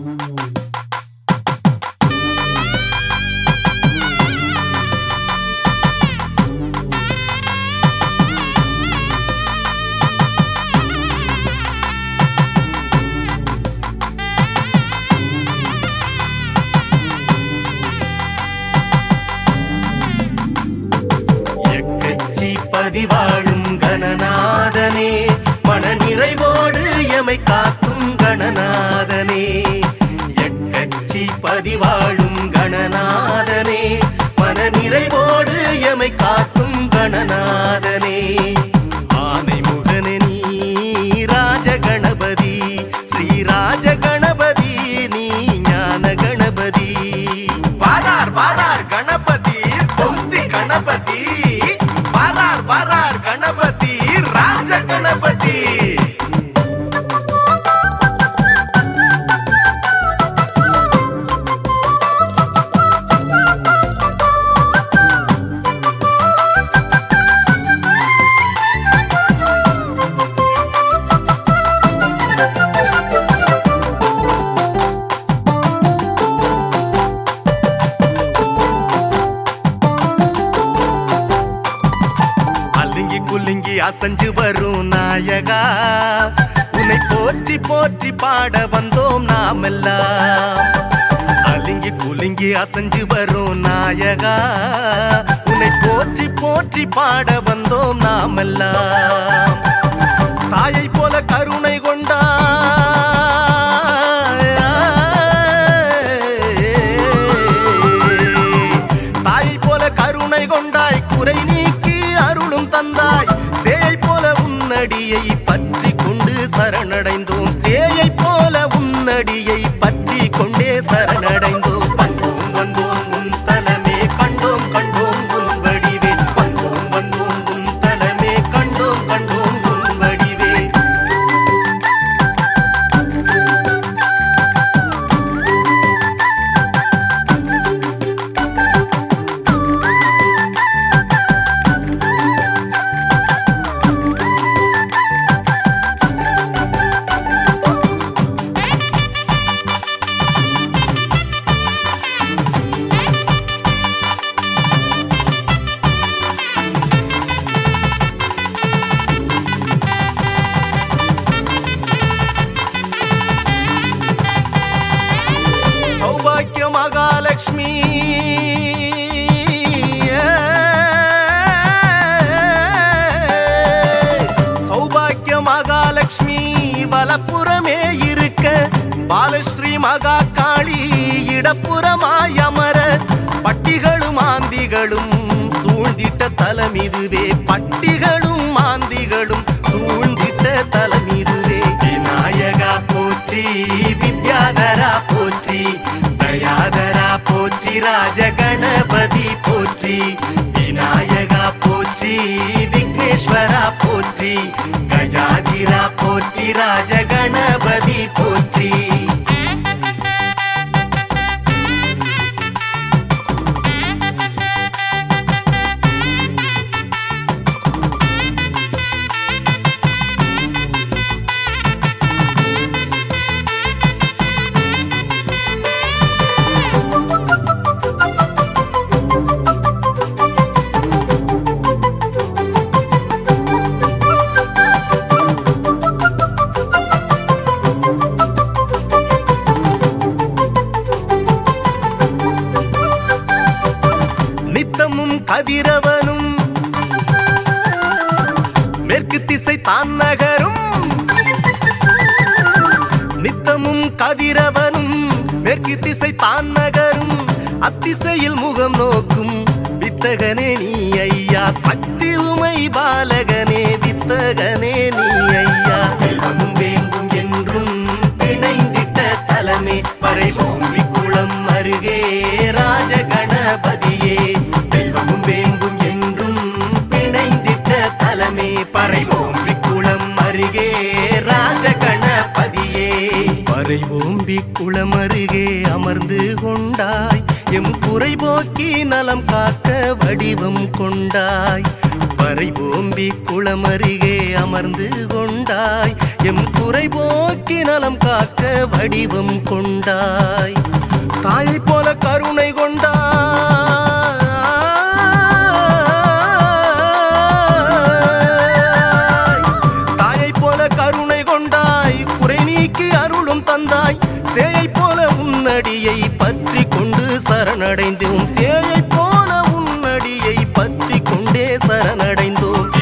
எக்கச்சி பதிவாழும் கணநாதனே மன நிறைவோடு எமை காக்கும் கணநாதனே எக்கச்சி பதிவாழும் கணநாதனே மன நிறைவோடு எமை காக்கும் கணநாதனே ஆனை முகனே நீ ராஜ கணபதி ஸ்ரீ ராஜ கணபதி நீ ஞான கணபதி வாரார் வாரார் கணபதி தொந்தி கணபதி வாரார் வாரார் கணபதி ராஜ கணபதி அலுங்கி குலுங்கி அசைஞ்சு வரும் நாயகா உன்னை போற்றி போற்றி பாட வந்தோம் நாமெல்லாம் அலுங்கி குலுங்கி அசைஞ்சு வரும் நாயகா உன்னை போற்றி போற்றி பாட வந்தோம் நாமெல்லாம் தாயை போல கருணை கொண்டாய் தாயை போல கருணை கொண்டாய் குறை நீக்கி அருளும் தந்தாய் சேயை போல உன்னடியை பற்றி கொண்டு சரணடைந்தோம் சேயை போல உன்னடியை பற்றி கொண்டே சரணடைந்தோம் வந்தோம் வந்தோம் உன் தலமே கண்டோம் கண்டோம் உன் வடிவே வந்தோம் வந்தோம் உன் தலமே கண்டோம் கண்டோம் உன் வடிவே சௌபாக்கிய மகாலட்சுமி சௌபாக்கிய மகாலட்சுமி வலப்புறமே இருக்க பாலஸ்ரீ மகா காளி இடப்புறமாய் அமர பட்டிகளும் ஆந்திகளும் சூழ்ந்திட்ட தலம் இதுவே பட்டிகளும் ஆந்திகளும் சூழ்ந்திட்ட தலம் இதுவே விநாயகா போற்றி வித்யாதரா போற்றி தயாதரா போற்றி ராஜ கணபதி போற்றி விநாயகா போற்றி விக்னேஸ்வரா போற்றி கஜாதிரா போற்றி ராஜ கணபதி போற்றி நித்தமும் கதிரவனும் மேற்கு திசை தான் நகரும் நித்தமும் கதிரவனும் மேற்கு திசை தான் நகரும் அத்திசையில் முகம் நோக்கும் வித்தகனே நீ ஐயா சக்தி உமை பாலகனே வித்தகனே நீ ஐயா வெல்வமும் வேங்கும் என்றும் பிணைந்திட்ட தலமே வரை பூமி குளம் அருகே ராஜ கணபதியே வெல்வமும் வேங்கும் என்றும் பிணைந்திட்ட தலமே பறை பூமி குளம் அருகே ராஜ கணபதியே பறை ஓம்பி குளம் அருகே அமர்ந்து கொண்டாய் எம் குறை போக்கி நலம் காக்க வடிவம் கொண்டாய் பறை ஓம்பி குளமருகே அமர்ந்து கொண்டாய் எம் குறை போக்கி நலம் காக்க வடிவம் கொண்டாய் தாயை போல கருணை கொண்டாய் தாயை போல கருணை கொண்டாய் குறை நீக்கி அருளும் தந்தாய் சேயை போல உன்னடியை பற்றி கொண்டு சரணடைந்தோம் சேயை போல உன்னடியை பற்றி கொண்டே சரணடைந்தோம்